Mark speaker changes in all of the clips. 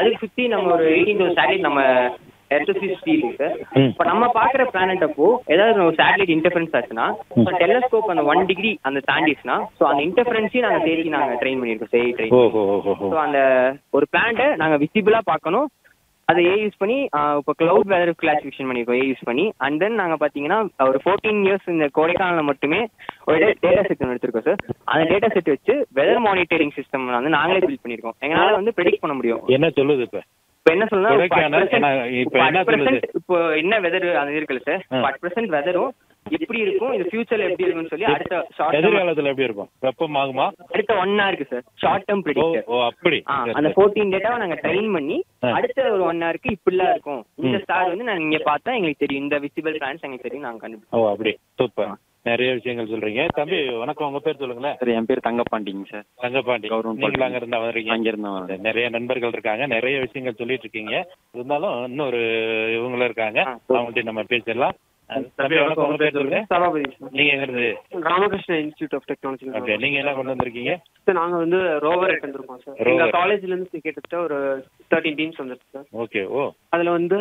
Speaker 1: Earth சுத்தி நம்ம ஒரு எயிட்டீன் தௌசண்ட் சேட்டலைட் நம்ம எர்த் சுத்தி சுத்தி இருக்கு சார்
Speaker 2: ம்.
Speaker 1: இப்போ நம்ம பாக்குற பிளானட் அப்போ ஏதாவது ஒரு சேட்டலைட் இன்டர்ஃபரன்ஸ் ஆச்சுன்னா டெலஸ்கோப் அந்த ஒன் டிகிரி அந்த தாண்டிச்சுன்னா ஸோ அந்த இன்டர்ஃபரன்ஸையும் நாங்கள் சேர்த்து நாங்கள் ட்ரெயின் பண்ணியிருக்கோம் சரி ட்ரெயின்
Speaker 2: ஓஹோ ஓஹோ
Speaker 1: ஸோ அந்த ஒரு பிளான்ட்டை நாங்கள் விசிபிளாக பார்க்கணும் அதை ஏ யூஸ் பண்ணி ஆஹ் இப்போ க்ளவுட் வெதர் கிளாசிஃபிகேஷன் பண்ணியிருக்கோம் ஏ யூஸ் பண்ணி அண்ட் தென் நாங்கள் பார்த்தீங்கன்னா ஒரு ஃபோர்டீன் இயர்ஸ் இந்த கோடைக்காலில் மட்டுமே ஒரு டேட்டா செட் ஒன்று எடுத்திருக்கோம் சார் அந்த டேட்டா செட் வச்சு வெதர் மானிட்டரிங் சிஸ்டம் வந்து நாங்களே பில்ட் பண்ணியிருக்கோம் எங்களால் வந்து ப்ரெடிக்ட் பண்ண முடியும்
Speaker 2: என்ன சொல்லுது இப்ப
Speaker 1: இப்போ என்ன சொல்லலாம்
Speaker 2: கொடைக்கானல் என்ன- இப்ப என்ன சொல்லுது?
Speaker 1: இப்போ என்ன வெதர் அது இருக்குல்ல சார்
Speaker 2: ஆ.
Speaker 1: அட் ப்ரெசென்ட் வெதரும் எப்படி இருக்கும் இது ஃபியூச்சர்ல எப்படி இருக்கும்னு சொல்லி அடுத்த ஷார்ட்
Speaker 2: எதிர்காலத்துல எப்படி இருக்கும் வெப்பம் ஆகுமா
Speaker 1: அடுத்த ஒன் ஹவருக்கு sir short term
Speaker 2: oh
Speaker 1: predictor
Speaker 2: oh அப்படி
Speaker 1: ஆ,
Speaker 2: சரி,
Speaker 1: அந்த
Speaker 2: சரி.
Speaker 1: ஃபோர்டீன் டேட்டாவை நாங்க ட்ரெயின் பண்ணி
Speaker 2: ஆ.
Speaker 1: அடுத்த ஒரு ஒன் ஹவருக்கு இப்படிலாம் இருக்கும் இந்த
Speaker 2: ம்.
Speaker 1: ஸ்டார் வந்து நான் இங்க பார்த்தா எங்களுக்கு தெரியும் இந்த விசிபிள் பிளான்ஸ் எங்களுக்கு தெரியும் நாங்க கண்டுபிடிச்சோம்
Speaker 2: ஓ அப்படி சூப்பர் நிறைய விஷயங்கள் சொல்றீங்க தம்பி வணக்கம் உங்க பேர் சொல்லுங்களேன்
Speaker 3: சார் என் பேர் தங்கப்பாண்டிங்க சார்
Speaker 2: தங்கப்பாண்டி
Speaker 3: கௌரவம்
Speaker 2: நீங்களும் அங்க இருந்தா வந்திருக்கீங்க
Speaker 3: அங்கிருந்து வரேன்
Speaker 2: நிறைய நண்பர்கள் இருக்காங்க நிறைய விஷயங்கள் சொல்லிட்டு இருக்கீங்க இருந்தாலும் இன்னொரு இவங்களும் இருக்காங்க
Speaker 1: ஆ, சரி.
Speaker 2: அவங்கள்ட்ட நம்ம பேசிடலாம் தம்பி வணக்கம் உங்க பேர் சொல்லுங்க
Speaker 4: சபாபதி
Speaker 2: நீங்க எங்க இருந்து
Speaker 4: Ramakrishna institute of technology
Speaker 2: okay நீங்க என்ன கொண்டு வந்திருக்கீங்க
Speaker 4: சார் நாங்க வந்து ரோவர் எடுத்திருக்கோம் சார்
Speaker 2: Rover.
Speaker 4: எங்க காலேஜ்ல இருந்து கிட்டத்தட்ட ஒரு தேர்ட்டின் டீம்ஸ் வந்துருக்கு சார்
Speaker 2: ஓகே ஓ
Speaker 4: அதுல வந்து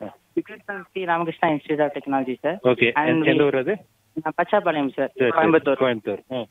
Speaker 5: Sri Ramakrishna institute of technology sir
Speaker 2: okay
Speaker 5: And
Speaker 2: எந்த ஊர் அது
Speaker 5: நான் பச்சாப்பாளையம் சார்
Speaker 2: சரி, சரி.
Speaker 5: கோயம்புத்தூர்
Speaker 2: கோயம்புத்தூர் ம்.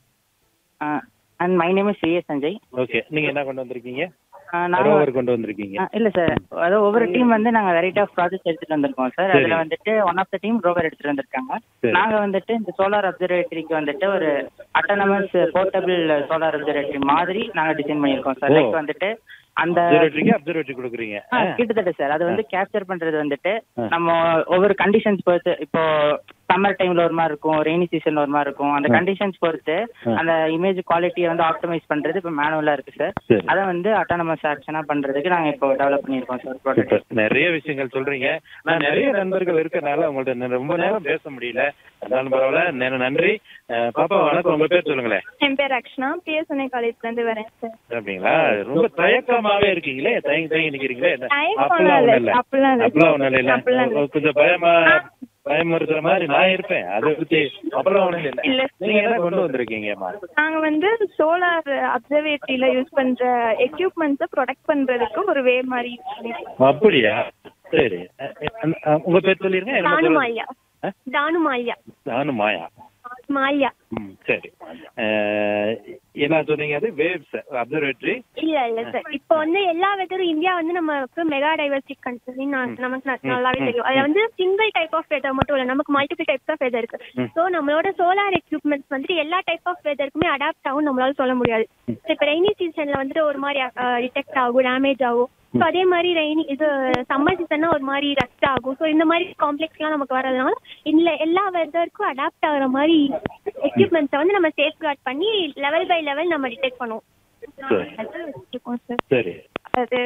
Speaker 5: And my name is CA Sanjay
Speaker 2: okay நீங்க என்ன கொண்டு வந்திருக்கீங்க
Speaker 5: ஆ, நாங்க
Speaker 2: ரோவர் கொண்டு வந்திருக்கீங்க
Speaker 5: ஆ, இல்ல சார் அதாவது ஒவ்வொரு டீம் வந்து நாங்க வெரைட்டி ஆஃப் ப்ராஜெக்ட் எடுத்துட்டு வந்திருக்கோம் சார்
Speaker 2: சரி.
Speaker 5: அதுல வந்துட்டு one of the team rover எடுத்துட்டு வந்திருக்காங்க
Speaker 2: சரி.
Speaker 5: நாங்க வந்துட்டு இந்த சோலார் அப்சர்வேட்டரிக்கு வந்துட்டு ஒரு அட்டானமஸ் போர்ட்டபிள் சோலார் அப்சர்வேட்டரி மாதிரி நாங்க டிசைன் பண்ணியிருக்கோம் சார்
Speaker 2: ஓ.
Speaker 5: லைக் வந்துட்டு அந்த
Speaker 2: அப்சர்வேட்டரிக்கு அப்சர்வேட்டரி கொடுக்குறீங்க
Speaker 5: ஆ, கிட்டத்தட்ட சார் அது வந்து கேப்சர் பண்றது வந்துட்டு
Speaker 2: ஆ.
Speaker 5: நம்ம ஒவ்வொரு கண்டிஷன்ஸ் பொறுத்து இப்போ சம்மர் டைம்ல ஒரு மாதிரி இருக்கும் ரெய்னி சீசன்ல ஒரு மாதிரி இருக்கும் அந்த
Speaker 2: ஆ.
Speaker 5: கண்டிஷன்ஸ் பொறுத்து
Speaker 2: ஆ.
Speaker 5: அந்த இமேஜ் குவாலிட்டியை வந்து ஆப்டிமைஸ் பண்றது இப்போ மேனுவலா இருக்கு சார்
Speaker 2: சரி.
Speaker 5: அதை வந்து அட்டானமஸ் ஆக்ஷனா பண்றதுக்கு நாங்க இப்போ டெவலப் பண்ணியிருக்கோம் சார் ப்ராடக்ட்
Speaker 2: சூப்பர். நிறைய விஷயங்கள் சொல்றீங்க நான் நிறைய நண்பர்கள் இருக்கறனால உங்கள்ட்ட நெ- ரொம்ப நேரம் பேச முடியல அதனால பரவாயில்ல நே- நன்றி அஹ் பாப்பா வணக்கம் உங்க பேர் சொல்லுங்களேன்
Speaker 6: என் பேர் அக்ஷனா பிஎஸ்என்ஐ காலேஜ்ல இருந்து வரேன் சார்
Speaker 2: அப்படிங்களா ரொம்ப தயக்கமாவே இருக்கீங்களே தயங்கி தயங்கி நிக்கிறீங்களே என்ன?
Speaker 6: தயக்கம்
Speaker 2: அப்படிலாம்
Speaker 6: இல்ல,
Speaker 2: ஒண்ணும் இல்ல
Speaker 6: அப்படிலாம் இல்ல.
Speaker 2: அப்படிலாம் ஒண்ணும் இல்ல
Speaker 6: அப்படிலாம் இல்ல.
Speaker 2: கொஞ்சம் பயமா பயமுறுத்துற மாதிரி நான் இருப்பேன் அதை பத்தி அப்படிலாம் ஒண்ணும் இல்ல
Speaker 6: இல்ல.
Speaker 2: நீங்க என்ன கொண்டு வந்திருக்கீங்கம்மா
Speaker 6: நாங்க வந்து சோலார் அப்சர்வேட்டரியில யூஸ் பண்ற எக்யூப்மெண்ட்ஸை ப்ரொடெக்ட் பண்றதுக்கு ஒரு வே மாதிரி use பண்ணிருக்கோம்.
Speaker 2: அப்படியா சரி அஹ் அஹ் அஹ் உங்க பேர் சொல்லிருங்க என்ன
Speaker 6: தானு
Speaker 2: சொல்லுங்க?
Speaker 6: மாயா
Speaker 2: அஹ்?
Speaker 6: தானு மாயா
Speaker 2: நானும் மாயா
Speaker 6: மாயா
Speaker 2: ம் சரி அஹ், என்ன சொன்னீங்க அது வேவ்ஸ் அப்சர்வேட்டரி
Speaker 6: இல்ல இல்ல சார் இப்போ வந்து எல்லா வெதரும் இந்தியா வந்து நமக்கு மெகா டைவர்சிட்டி கண்ட்ரி நமக்கு ந- நல்லாவே தெரியும் அதுல வந்து சிங்கிள் டைப் ஆஃப் வெதர் மட்டும் இல்ல நமக்கு மல்டிபிள் டைப்ஸ் ஆஃப் வெதர் இருக்கு
Speaker 2: ம்.
Speaker 6: சோ நம்மளோட சோலார் எக்யூப்மெண்ட்ஸ் வந்துட்டு எல்லா டைப் ஆஃப் வெதருக்குமே அடாப்ட் ஆகும் நம்மளால சொல்ல முடியாது So, இப்ப ரெய்னி சீசன்ல வந்துட்டு ஒரு மாதிரி டிடெக்ட் ஆகும் டேமேஜ் ஆகும் ஸோ அதே மாதிரி ரெய்னி இது சம்மர் சீசன்னா ஒரு மாதிரி ரஸ்ட் ஆகும் ஸோ இந்த மாதிரி காம்ப்ளெக்ஸ்லாம் நமக்கு வரதுனால இல்ல எல்லா வெதருக்கும் அடாப்ட் ஆகுற மாதிரி எக்யூப்மெண்ட்ஸை வந்து நம்ம சேஃப் கார்ட் பண்ணி லெவல் பை லெவல் நம்ம டிடெக்ட் பண்ணுவோம்
Speaker 2: சரி.
Speaker 6: அது வச்சிருக்கோம் சார்
Speaker 2: சரி
Speaker 6: அது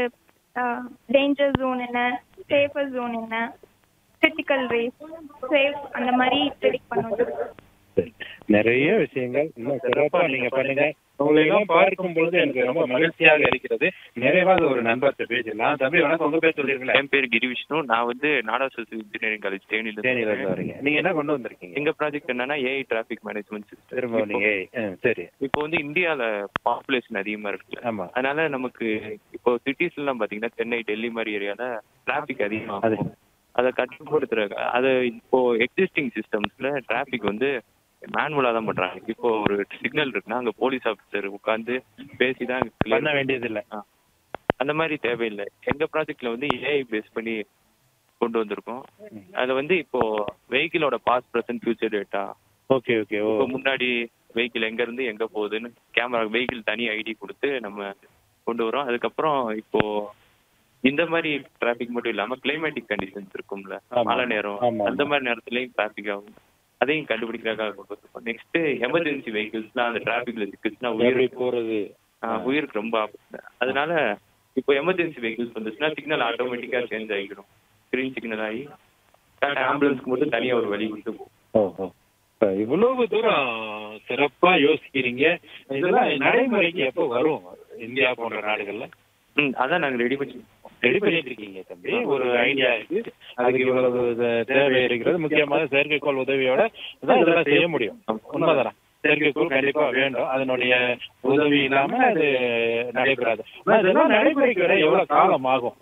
Speaker 6: டேஞ்சர் ஜோன் என்ன சேஃபர் ஜோன் என்ன கிரிட்டிக்கல் ரேஸ் சேஃப் அந்த மாதிரி ப்ரெடிக்ட் பண்ணுவோம்
Speaker 2: சரி. நிறைய விஷயங்கள் இன்னும் சிறப்பா நீங்க பண்ணுங்க உங்களை எல்லாம் பார்க்கும் பொழுது எனக்கு ரொம்ப மகிழ்ச்சியாக இருக்கிறது நிறைவாக ஒரு நண்பர்கிட்ட பேசலாம் தம்பி வணக்கம் உங்க பேர் சொல்லிருங்களேன்
Speaker 7: என் பேர் கிரி விஷ்ணு நான் வந்து நாடா சோசி இன்ஜினியரிங் காலேஜ் தேனியில
Speaker 2: தேனியில இருந்து வரீங்க நீங்க என்ன கொண்டு வந்திருக்கீங்க
Speaker 7: எங்க ப்ராஜெக்ட் என்னன்னா ஏஐ டிராஃபிக் மேனேஜ்மெண்ட்
Speaker 2: திரும்ப
Speaker 7: சிஸ்டம்
Speaker 2: நீங்க ஆ, சரி
Speaker 7: இப்போ வந்து இந்தியால பாப்புலேஷன் அதிகமா இருக்கு
Speaker 2: ஆமா
Speaker 7: அதனால நமக்கு இப்போ சிட்டிஸ்ல எல்லாம் பாத்தீங்கன்னா சென்னை டெல்லி மாதிரி ஏரியால டிராஃபிக் அதிகமா
Speaker 2: அது
Speaker 7: இருக்கும். அதை கட்டுப்படுத்துற அது இப்போ எக்ஸிஸ்டிங் சிஸ்டம்ஸ்ல டிராஃபிக் வந்து மேனுவலா தான் பண்றாங்க இப்போ ஒரு சிக்னல் இருக்குன்னா அங்க போலீஸ் ஆஃபீஸர் உட்கார்ந்து பேசி தான் clear
Speaker 2: பண்ண வேண்டியது இல்ல
Speaker 7: ஆ. அந்த மாதிரி தேவையில்லை எங்க ப்ராஜெக்ட்ல வந்து ஏஐ பேஸ் பண்ணி கொண்டு வந்திருக்கோம் அதுல வந்து இப்போ வெஹிக்கிளோட past present future data
Speaker 2: okay okay ஓ
Speaker 7: இப்போ முன்னாடி வெஹிக்கிள் எங்க இருந்து எங்க போகுதுன்னு கேமரா வெஹிக்கிள் தனி ஐடி கொடுத்து நம்ம கொண்டு வரோம் அதுக்கப்புறம் இப்போ இந்த மாதிரி டிராஃபிக் மட்டும் இல்லாம கிளைமேட்டிக் கண்டிஷன்ஸ் இருக்கும்ல
Speaker 2: ஆமா.
Speaker 7: மழை நேரம்
Speaker 2: ஆமா,
Speaker 7: அந்த
Speaker 2: ஆமா.
Speaker 7: மாதிரி நேரத்துலயும் டிராஃபிக் ஆகும் அதையும் கண்டுபிடிக்கிறதுக்காக கொண்டு வந்திருக்கோம் நெக்ஸ்ட் எமர்ஜென்சி வெஹிக்கிள்ஸ்லாம் அந்த டிராஃபிக்ல சிக்கிச்சுன்னா உயிர்
Speaker 2: எப்படி போறது
Speaker 7: ஆ, உயிருக்கு ரொம்ப ஆபத்து அதனால இப்போ எமர்ஜென்சி வெஹிக்கிள்ஸ் வந்துச்சுன்னா சிக்னல் ஆட்டோமேட்டிக்கா சேஞ்ச் ஆகிடும் கிரீன் சிக்னல் ஆகி ஆம்புலன்ஸ்க்கு மட்டும் தனியா ஒரு வழி கொடுத்து போகும்
Speaker 2: ஓஹோ இப்ப இவ்வளவு தூரம் சிறப்பா யோசிக்கிறீங்க இதெல்லாம் நடைமுறைக்கு எப்போ வரும் இந்தியா போன்ற நாடுகள்ல
Speaker 7: ம் அதான் நாங்க ரெடி பண்ணி
Speaker 2: ரெடி பண்ணிட்டு இருக்கீங்க தம்பி ஒரு ஐடியா இருக்கு அதுக்கு இவ்வளவு தே- தேவை இருக்கிறது முக்கியமாக செயற்கைக்கோள் உதவியோட தான் இதெல்லாம் செய்ய முடியும் உண்மைதானே செயற்கைக்கோள் கண்டிப்பா வேண்டும் அதனுடைய உதவி இல்லாம அது நடைபெறாது ஆனா இதெல்லாம் நடைமுறைக்கு வர எவ்வளவு காலம் ஆகும்